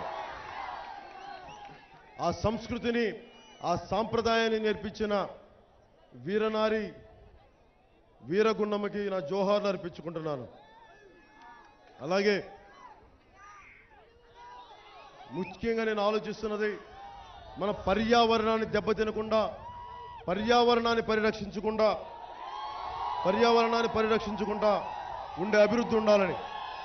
ఆ సంస్కృతిని ఆ సాంప్రదాయాన్ని నేర్పించిన వీరనారి వీరగుండమ్మకి నా జోహార్లు అర్పించుకుంటున్నాను అలాగే ముఖ్యంగా నేను ఆలోచిస్తున్నది మన పర్యావరణాన్ని దెబ్బతినకుండా పర్యావరణాన్ని పరిరక్షించకుండా పర్యావరణాన్ని పరిరక్షించకుండా ఉండే అభివృద్ధి ఉండాలని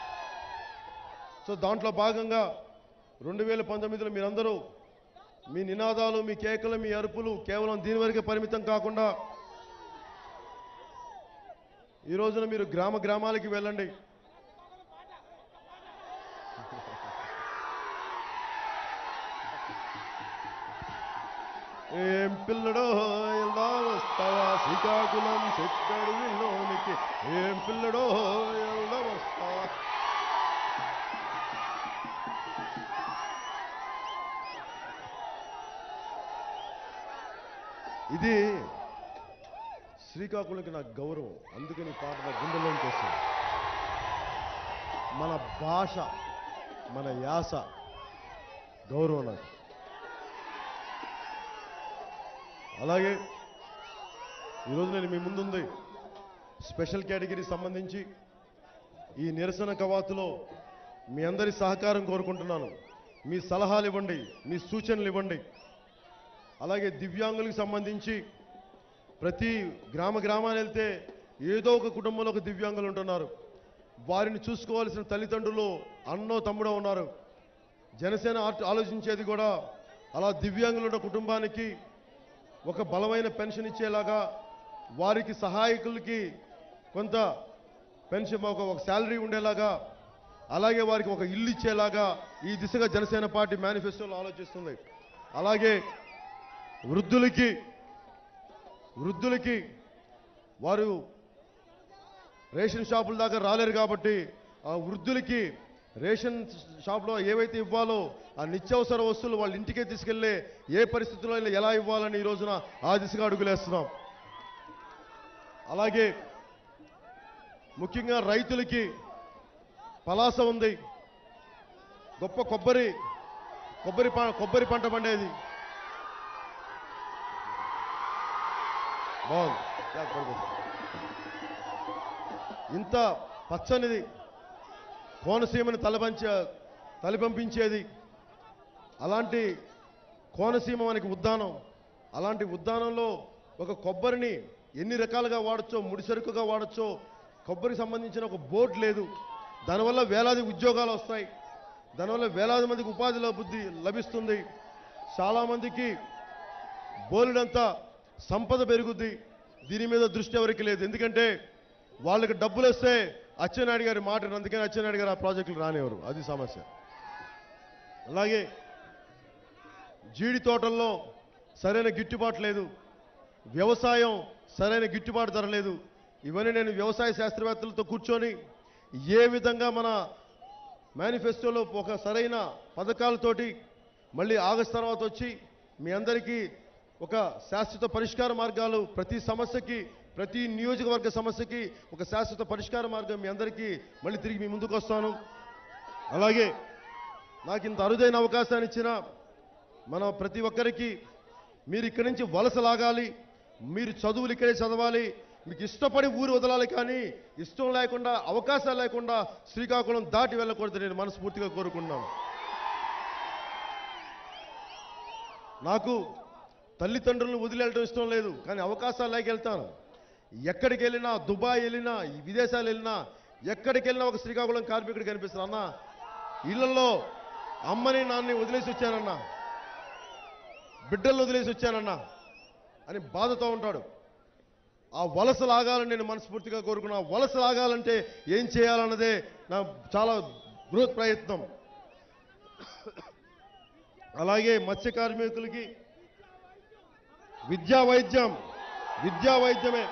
సో దాంట్లో భాగంగా రెండు వేల పంతొమ్మిదిలో మీరందరూ మీ నినాదాలు మీ కేకలు మీ అరుపులు కేవలం దీని వరకే పరిమితం కాకుండా ఈ రోజున మీరు గ్రామ గ్రామాలకి వెళ్ళండి ఏం పిల్లడో ఎలా వస్తావా శ్రీకాకుళం చెట్టడిలోనికి ఏం పిల్లడో ఎలా వస్తావా ఇది శ్రీకాకుళంకి నాకు గౌరవం అందుకని ఈ పాట నా గుండెలోకి వస్తుంది మన భాష మన యాస గౌరవం నాకు అలాగే ఈరోజు నేను మీ ముందుంది స్పెషల్ కేటగిరీ సంబంధించి ఈ నిరసన కవాతులో మీ అందరి సహకారం కోరుకుంటున్నాను మీ సలహాలు ఇవ్వండి మీ సూచనలు ఇవ్వండి అలాగే దివ్యాంగులకు సంబంధించి ప్రతి గ్రామ గ్రామాన్ని వెళ్తే ఏదో ఒక కుటుంబంలో ఒక దివ్యాంగులు ఉంటున్నారు వారిని చూసుకోవాల్సిన తల్లిదండ్రులు అన్నో తమ్ముడో ఉన్నారు జనసేన ఆర్ట్ ఆలోచించేది కూడా అలా దివ్యాంగులు ఉన్న కుటుంబానికి ఒక బలమైన పెన్షన్ ఇచ్చేలాగా వారికి సహాయకులకి కొంత పెన్షన్ ఒక ఒక శాలరీ ఉండేలాగా అలాగే వారికి ఒక ఇల్లు ఇచ్చేలాగా ఈ దిశగా జనసేన పార్టీ మేనిఫెస్టోలో ఆలోచిస్తుంది అలాగే వృద్ధులకి వృద్ధులకి వారు రేషన్ షాపుల దాకా రాలేరు కాబట్టి ఆ వృద్ధులకి రేషన్ షాప్లో ఏవైతే ఇవ్వాలో ఆ నిత్యావసర వస్తువులు వాళ్ళ ఇంటికే తీసుకెళ్లే ఏ పరిస్థితుల్లో అయినా ఎలా ఇవ్వాలని ఈ రోజున ఆ దిశగా అడుగులేస్తున్నాం అలాగే ముఖ్యంగా రైతులకి పలాస ఉంది గొప్ప కొబ్బరి కొబ్బరి ప- కొబ్బరి పంట పండేది బాగుంది యా, పడుకో. ఇంత పచ్చనిది కోనసీమని తలపంచ తలపంపించేది అలాంటి కోనసీమ మనకి ఉద్దానం అలాంటి ఉద్దానంలో ఒక కొబ్బరిని ఎన్ని రకాలుగా వాడచ్చో ముడిసరుకుగా వాడచ్చో కొబ్బరికి సంబంధించిన ఒక బోర్డు లేదు దానివల్ల వేలాది ఉద్యోగాలు వస్తాయి దానివల్ల వేలాది మందికి ఉపాధి లబుద్ధి లభిస్తుంది చాలామందికి బోలెడంత సంపద పెరుగుద్ది దీని మీద దృష్టి ఎవరికి లేదు ఎందుకంటే వాళ్ళకి డబ్బులు వస్తే అచ్చెన్నాయుడు గారి మాట వినరు. అందుకని అచ్చెన్నాయుడు గారు ఆ ప్రాజెక్టులు రానివ్వరు అది సమస్య అలాగే జీడి తోటల్లో సరైన గిట్టుబాటు లేదు వ్యవసాయం సరైన గిట్టుబాటు ధర లేదు ఇవన్నీ నేను వ్యవసాయ శాస్త్రవేత్తలతో కూర్చొని ఏ విధంగా మన మేనిఫెస్టోలో ఒక సరైన పథకాలతోటి మళ్ళీ ఆగస్టు తర్వాత వచ్చి మీ అందరికీ ఒక శాశ్వత పరిష్కార మార్గాలు ప్రతి సమస్యకి ప్రతి నియోజకవర్గ సమస్యకి ఒక శాశ్వత పరిష్కార మార్గం మీ అందరికీ మళ్ళీ తిరిగి మీ ముందుకు వస్తాను అలాగే నాకు ఇంత అరుదైన అవకాశాన్ని ఇచ్చిన మన ప్రతి ఒక్కరికి మీరు ఇక్కడి నుంచి వలస లాగాలి మీరు చదువులు ఇక్కడే చదవాలి మీకు ఇష్టపడి ఊరు వదలాలి కానీ ఇష్టం లేకుండా అవకాశాలు లేకుండా శ్రీకాకుళం దాటి వెళ్ళకూడదు నేను మనస్ఫూర్తిగా కోరుకున్నాను నాకు తల్లిదండ్రులను వదిలేయడం ఇష్టం లేదు కానీ అవకాశాలు లేక వెళ్తాను ఎక్కడికి వెళ్ళినా దుబాయ్ వెళ్ళినా ఈ విదేశాలు వెళ్ళినా ఎక్కడికి వెళ్ళినా ఒక శ్రీకాకుళం కార్మికుడు కనిపిస్తారు అన్న ఇళ్లలో అమ్మని నాన్నని వదిలేసి వచ్చానన్నా బిడ్డలు వదిలేసి వచ్చానన్నా అని బాధతో ఉంటాడు ఆ వలస లాగాలని నేను మనస్ఫూర్తిగా కోరుకున్నా వలస లాగాలంటే ఏం చేయాలన్నదే నా చాలా బృహత్ ప్రయత్నం అలాగే మత్స్య కార్మికులకి విద్యా వైద్యం విద్యా వైద్యమే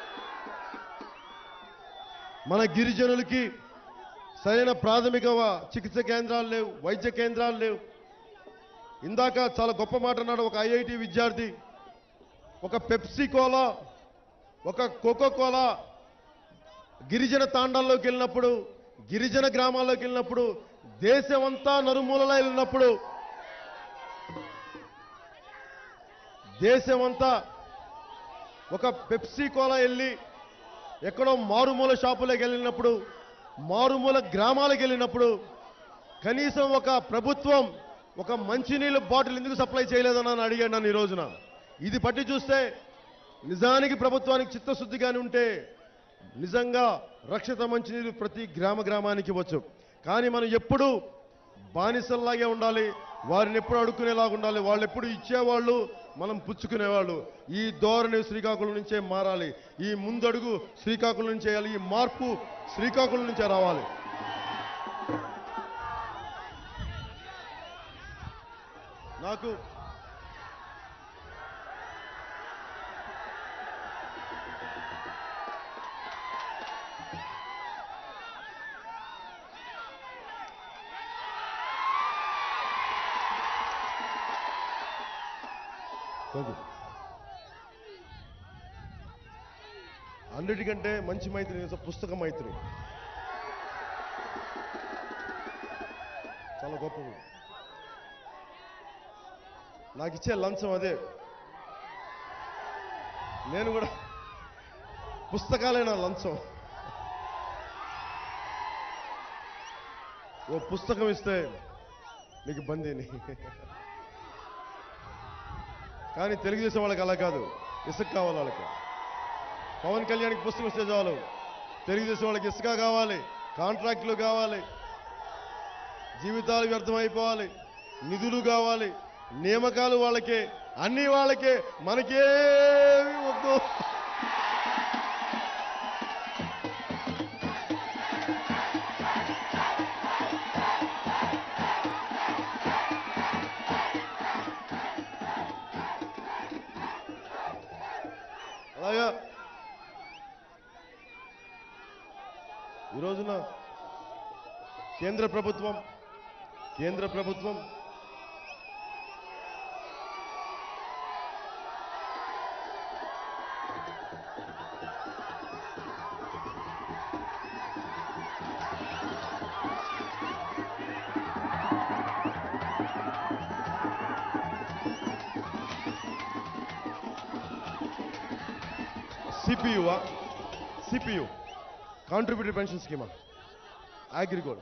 మన గిరిజనులకి సరైన ప్రాథమిక వ- చికిత్స కేంద్రాలు లేవు వైద్య కేంద్రాలు లేవు ఇందాక చాలా గొప్ప మాట అన్నాడు ఒక ఐఐటి విద్యార్థి ఒక పెప్సీ కోలా ఒక కోకో కోలా గిరిజన తాండాల్లోకి వెళ్ళినప్పుడు గిరిజన గ్రామాల్లోకి వెళ్ళినప్పుడు దేశమంతా నలుమూలలా వెళ్ళినప్పుడు దేశమంతా ఒక పెప్సీ కోలా వెళ్ళి ఎక్కడో మారుమూల షాపులకు వెళ్ళినప్పుడు మారుమూల గ్రామాలకు వెళ్ళినప్పుడు కనీసం ఒక ప్రభుత్వం ఒక మంచినీళ్ళ బాటిల్ ఎందుకు సప్లై చేయలేదని అని అడిగాడు నన్ను ఈ రోజున ఇది పట్టి చూస్తే నిజానికి ప్రభుత్వానికి చిత్తశుద్ధిగానే ఉంటే నిజంగా రక్షిత మంచినీరు ప్రతి గ్రామ గ్రామానికి వచ్చు కానీ మనం ఎప్పుడు బానిసల్లాగే ఉండాలి వారిని ఎప్పుడు అడుక్కునేలాగా ఉండాలి వాళ్ళు ఎప్పుడు ఇచ్చేవాళ్ళు మనం పుచ్చుకునేవాళ్ళు ఈ ధోరణి శ్రీకాకుళం నుంచే మారాలి ఈ ముందడుగు శ్రీకాకుళం నుంచి చేయాలి ఈ మార్పు శ్రీకాకుళం నుంచే రావాలి నాకు Thank you. అన్నిటికంటే మంచి మైత్రి తెలుసా? పుస్తక మైత్రి చాలా గొప్పది నాకు ఇచ్చే లంచం అదే నేను కూడా పుస్తకాలే నా లంచం ఓ పుస్తకం ఇస్తే నీకు బందీని కానీ తెలుగుదేశం వాళ్ళకి అలా కాదు ఇసుక కావాలి వాళ్ళకి పవన్ కళ్యాణ్కి పుస్తకం ఇస్తే చాలు తెలుగుదేశం వాళ్ళకి ఇసుక కావాలి కాంట్రాక్టులు కావాలి జీవితాలు వ్యర్థమైపోవాలి నిధులు కావాలి నియామకాలు వాళ్ళకే అన్ని వాళ్ళకే మనకేమి వద్దు అలాగా ఈ రోజున కేంద్ర ప్రభుత్వం కేంద్ర ప్రభుత్వం సిపియువా సిపియు కాంట్రిబ్యూటరీ పెన్షన్ స్కీమా అగ్రిగోల్డ్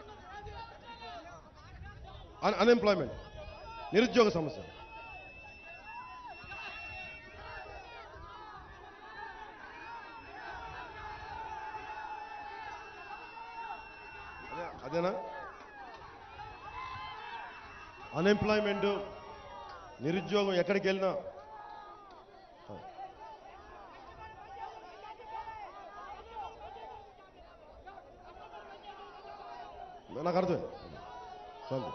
అన్ అన్ఎంప్లాయ్మెంట్ నిరుద్యోగ సమస్య అదే అదేనా అన్ఎంప్లాయ్మెంట్ నిరుద్యోగం ఎక్కడికి వెళ్ళినా నాకు అర్థం చాలు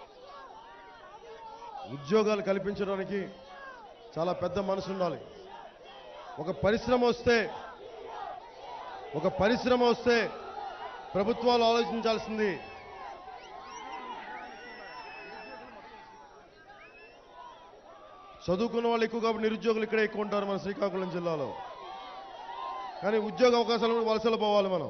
ఉద్యోగాలు కల్పించడానికి చాలా పెద్ద మనసు ఉండాలి ఒక పరిశ్రమ వస్తే ఒక పరిశ్రమ వస్తే ప్రభుత్వాలు ఆలోచించాల్సింది చదువుకున్న వాళ్ళు ఎక్కువ కాబట్టి నిరుద్యోగులు ఇక్కడే ఎక్కువ ఉంటారు మన శ్రీకాకుళం జిల్లాలో కానీ ఉద్యోగ అవకాశాలు కూడా వలసలు పోవాలి మనం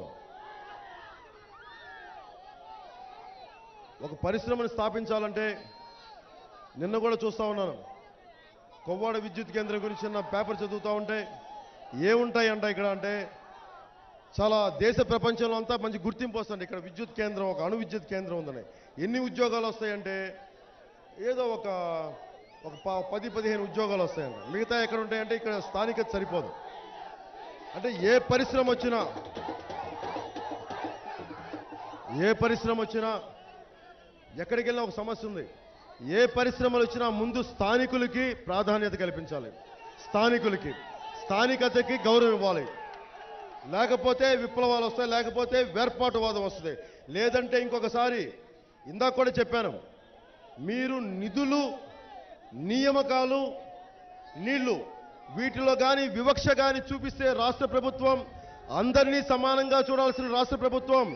ఒక పరిశ్రమను స్థాపించాలంటే నిన్న కూడా చూస్తా ఉన్నాను కొవ్వాడ విద్యుత్ కేంద్రం గురించి చిన్న పేపర్ చదువుతూ ఉంటే ఏముంటాయి అంట ఇక్కడ అంటే చాలా దేశ ప్రపంచంలో అంతా మంచి గుర్తింపు వస్తుంది ఇక్కడ విద్యుత్ కేంద్రం ఒక అణు విద్యుత్ కేంద్రం ఉందని ఎన్ని ఉద్యోగాలు వస్తాయంటే ఏదో ఒక ఒక ప- పది పదిహేను ఉద్యోగాలు వస్తాయంట మిగతా ఎక్కడ ఉంటాయంటే ఇక్కడ స్థానికత సరిపోదు అంటే ఏ పరిశ్రమ వచ్చినా ఏ పరిశ్రమ వచ్చినా ఎక్కడికి వెళ్ళినా ఒక సమస్య ఉంది ఏ పరిశ్రమలు వచ్చినా ముందు స్థానికులకి ప్రాధాన్యత కల్పించాలి స్థానికులకి స్థానికతకి గౌరవం ఇవ్వాలి లేకపోతే విప్లవాలు వస్తాయి లేకపోతే వేర్పాటువాదం వస్తుంది లేదంటే ఇంకొకసారి ఇందాక కూడా చెప్పాను మీరు నిధులు నియామకాలు నీళ్లు వీటిలో కానీ వివక్ష కానీ చూపిస్తే రాష్ట్ర ప్రభుత్వం అందరినీ సమానంగా చూడాల్సిన రాష్ట్ర ప్రభుత్వం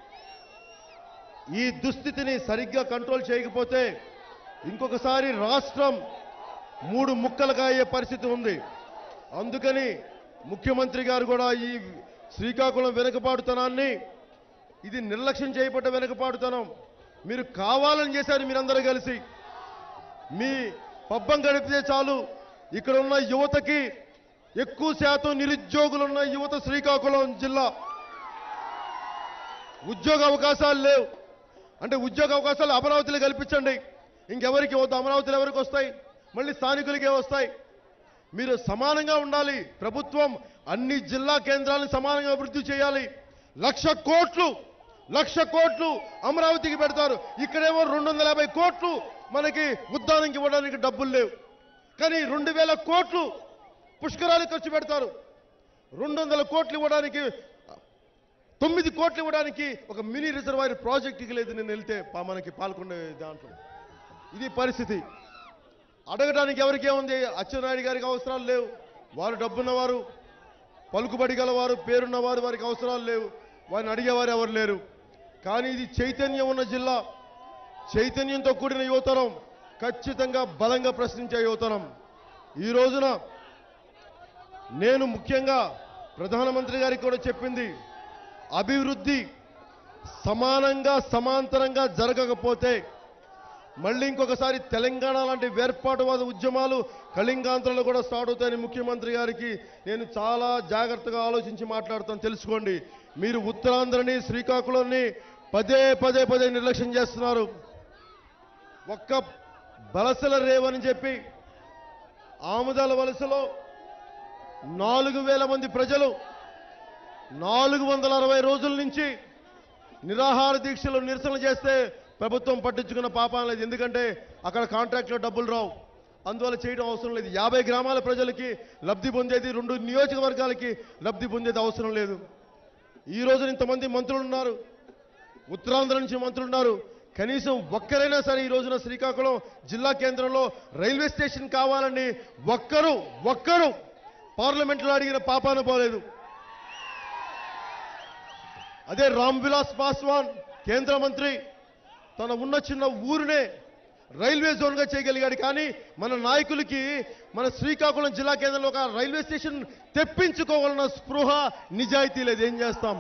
ఈ దుస్థితిని సరిగ్గా కంట్రోల్ చేయకపోతే ఇంకొకసారి రాష్ట్రం మూడు ముక్కలుగా అయ్యే పరిస్థితి ఉంది అందుకని ముఖ్యమంత్రి గారు కూడా ఈ శ్రీకాకుళం వెనుకబాటుతనాన్ని ఇది నిర్లక్ష్యం చేయబడ్డ వెనుకబాటుతనం మీరు కావాలని చేశారు మీరందరూ కలిసి మీ పబ్బం గడిపితే చాలు ఇక్కడ ఉన్న యువతకి ఎక్కువ శాతం నిరుద్యోగులున్న యువత శ్రీకాకుళం జిల్లా ఉద్యోగ అవకాశాలు లేవు అంటే ఉద్యోగ అవకాశాలు అమరావతిలో కల్పించండి ఇంకెవరికి వద్దు అమరావతిలో ఎవరికి వస్తాయి మళ్ళీ స్థానికులకే వస్తాయి మీరు సమానంగా ఉండాలి ప్రభుత్వం అన్ని జిల్లా కేంద్రాలను సమానంగా అభివృద్ధి చేయాలి లక్ష కోట్లు లక్ష కోట్లు అమరావతికి పెడతారు ఇక్కడేమో రెండు వందల యాభై కోట్లు మనకి ఉద్దానంకి ఇవ్వడానికి డబ్బులు లేవు కానీ రెండు వేల కోట్లు పుష్కరాలు ఖర్చు పెడతారు రెండు వందల కోట్లు ఇవ్వడానికి తొమ్మిది కోట్లు ఇవ్వడానికి ఒక మినీ రిజర్వాయర్ ప్రాజెక్టుకి లేదు నేను వెళ్తే పా- మనకి పాల్గొనే దాంట్లో ఇది పరిస్థితి అడగడానికి ఎవరికి ఏముంది అచ్చెన్నాయుడు గారికి అవసరాలు లేవు వారు డబ్బున్నవారు పలుకుబడి గలవారు పేరున్నవారు వారికి అవసరాలు లేవు వారిని అడిగేవారు ఎవరు లేరు కానీ ఇది చైతన్యం ఉన్న జిల్లా చైతన్యంతో కూడిన యువతరం ఖచ్చితంగా బలంగా ప్రశ్నించే యువతరం ఈ రోజున నేను ముఖ్యంగా ప్రధానమంత్రి గారికి కూడా చెప్పింది అభివృద్ధి సమానంగా సమాంతరంగా జరగకపోతే మళ్ళీ ఇంకొకసారి తెలంగాణ లాంటి వేర్పాటువాద ఉద్యమాలు కళింగాంధ్రలో కూడా స్టార్ట్ అవుతాయని ముఖ్యమంత్రి గారికి నేను చాలా జాగ్రత్తగా ఆలోచించి మాట్లాడుతాను తెలుసుకోండి మీరు ఉత్తరాంధ్రని శ్రీకాకుళాన్ని పదే పదే పదే నిర్లక్ష్యం చేస్తున్నారు ఒక్క బలసల రేవని చెప్పి ఆముదాల వలసలో నాలుగు వేల మంది ప్రజలు నాలుగు వందల అరవై రోజుల నుంచి నిరాహార దీక్షలు నిరసన చేస్తే ప్రభుత్వం పట్టించుకున్న పాపం లేదు ఎందుకంటే అక్కడ కాంట్రాక్ట్లో డబ్బులు రావు అందువల్ల చేయడం అవసరం లేదు యాభై గ్రామాల ప్రజలకి లబ్ధి పొందేది రెండు నియోజకవర్గాలకి లబ్ధి పొందేది అవసరం లేదు ఈ రోజు ఇంతమంది మంత్రులు ఉన్నారు ఉత్తరాంధ్ర నుంచి మంత్రులు ఉన్నారు కనీసం ఒక్కరైనా సరే ఈ రోజున శ్రీకాకుళం జిల్లా కేంద్రంలో రైల్వే స్టేషన్ కావాలని ఒక్కరు ఒక్కరు పార్లమెంట్లో అడిగిన పాపాన పోలేదు అదే రామ్ విలాస్ పాస్వాన్ కేంద్ర మంత్రి తన ఉన్న చిన్న ఊరినే రైల్వే జోన్గా చేయగలిగాడు కానీ మన నాయకులకి మన శ్రీకాకుళం జిల్లా కేంద్రంలో ఒక రైల్వే స్టేషన్ తెప్పించుకోవాలన్న స్పృహ నిజాయితీ లేదు ఏం చేస్తాం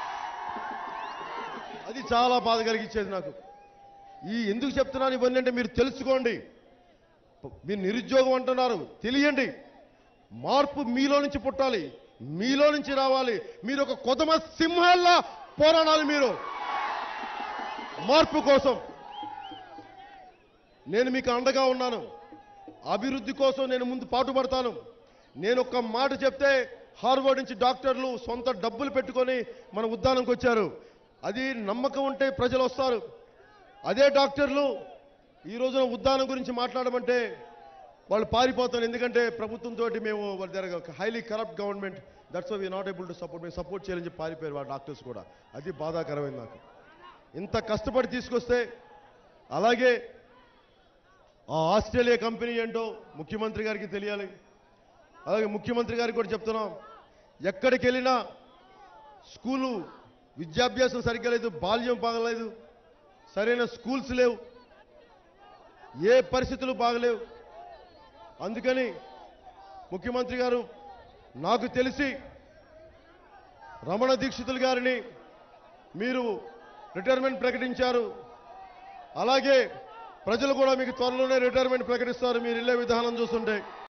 అది చాలా బాధ కలిగించేది నాకు ఈ ఎందుకు చెప్తున్నాను ఇవన్నీ అంటే మీరు తెలుసుకోండి మీరు నిరుద్యోగం అంటున్నారు తెలియండి మార్పు మీలో నుంచి పుట్టాలి మీలో నుంచి రావాలి మీరు ఒక కొదమ సింహాల్లా పోరాడాలి మీరు మార్పు కోసం నేను మీకు అండగా ఉన్నాను అభివృద్ధి కోసం నేను ముందు పాటుపడతాను నేను ఒక మాట చెప్తే హార్వర్డ్ నుంచి డాక్టర్లు సొంత డబ్బులు పెట్టుకొని మన ఉద్దానంకి వచ్చారు అది నమ్మకం ఉంటే ప్రజలు వస్తారు అదే డాక్టర్లు ఈ రోజున ఉద్దానం గురించి మాట్లాడమంటే వాళ్ళు పారిపోతారు ఎందుకంటే ప్రభుత్వంతో మేము highly corrupt government that's we not able to support మేము సపోర్ట్ చేయాలని చెప్పి పారిపోయారు వాళ్ళ డాక్టర్స్ కూడా అది బాధాకరమైంది నాకు ఇంత కష్టపడి తీసుకొస్తే అలాగే ఆ ఆస్ట్రేలియా కంపెనీ ఏంటో ముఖ్యమంత్రి గారికి తెలియాలి అలాగే ముఖ్యమంత్రి గారికి కూడా చెప్తున్నాం ఎక్కడికి వెళ్ళినా స్కూలు విద్యాభ్యాసం సరిగ్గా లేదు బాల్యం బాగలేదు సరైన స్కూల్స్ లేవు ఏ పరిస్థితులు బాగలేవు అందుకని ముఖ్యమంత్రి గారు నాకు తెలిసి రమణ దీక్షితులు గారిని మీరు రిటైర్మెంట్ ప్రకటించారు అలాగే ప్రజలు కూడా మీకు త్వరలోనే రిటైర్మెంట్ ప్రకటిస్తారు మీరు వెళ్ళే విధానం చూస్తుంటే